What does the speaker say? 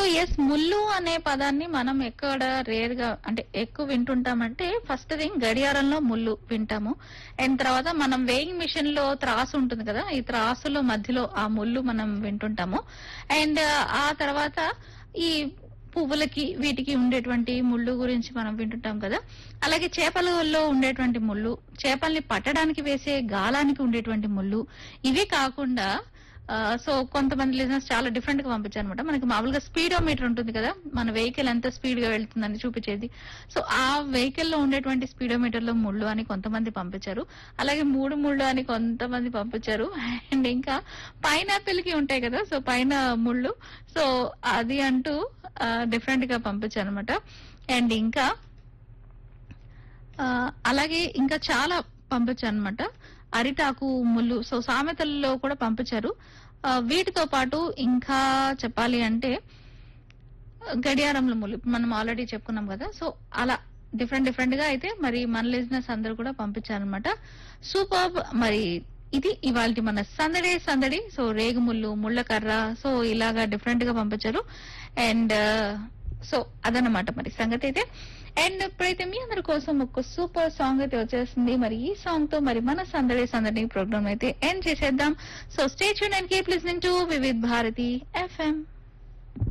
yes ముళ్ళు అనే పదాన్ని మనం ఎక్కడ రేర్ గా అంటే ఎక్కువ వింటుంటామంటే ఫస్ట్ థింగ్ గడియారంలో ముళ్ళు వింటాము అండ్ తర్వాత మనం వేయింగ్ మిషన్ లో త్రాసు ఉంటుంది కదా ఈ త్రాసులో మధ్యలో ఆ ముళ్ళు మనం వింటుంటాము అండ్ ఆ తర్వాత ఈ పువ్వులకి వీటికి ఉండేటువంటి ముళ్ళు గురించి మనం వింటుంటాం కదా అలాగే చేపలలో ఉండేటువంటి ముళ్ళు చేపల్ని పట్టడానికి వేసే గాలానికి ఉండేటువంటి ముళ్ళు ఇవే కాకుండా ఆ, సో కొంతమంది లిజనర్స్ చాలా డిఫరెంట్ గా పంపించారు అనమాట మనకి మామూలుగా స్పీడోమీటర్ ఉంటుంది కదా మన వెహికల్ ఎంత స్పీడ్ గా వెళ్తుందని చూపించేది సో ఆ వెహికల్ లో ఉండేటువంటి స్పీడోమీటర్ లో ముళ్ళు అని కొంతమంది పంపించారు అలాగే మూడు ముళ్ళు అని కొంతమంది పంపించారు అండ్ ఇంకా పైనాపిల్ కి ఉంటాయి కదా సో పైన ముళ్ళు సో అది అంటూ డిఫరెంట్ గా పంపించారు అనమాట అండ్ ఇంకా ఆ, అలాగే ఇంకా చాలా పంపించారు అనమాట అరిటాకు ముళ్ళు సో సామెతల్లో కూడా పంపించారు ఆ, వీటితో పాటు ఇంకా చెప్పాలి అంటే గడియారంలో ముళ్ళు మనం ఆల్రెడీ చెప్పుకున్నాం కదా సో అలా డిఫరెంట్ డిఫరెంట్ గా అయితే మరి మన లిజినెస్ అందరూ కూడా పంపించారనమాట సూపర్ మరి ఇది ఇవాళ మన సందడి సందడి సో రేగుముళ్ళు ముళ్ళ కర్ర సో ఇలాగా డిఫరెంట్ గా పంపించారు అండ్ సో అదనమాట మరి సంగతి అయితే అండ్ ఇప్పుడైతే మీ అందరి కోసం ఒక సూపర్ సాంగ్ అయితే వచ్చేస్తుంది మరి ఈ సాంగ్ తో మరి మన సందడి సందడి ప్రోగ్రామ్ అయితే ఎండ్ చేసేద్దాం so stay tune and keep listening to Vividh Bharati FM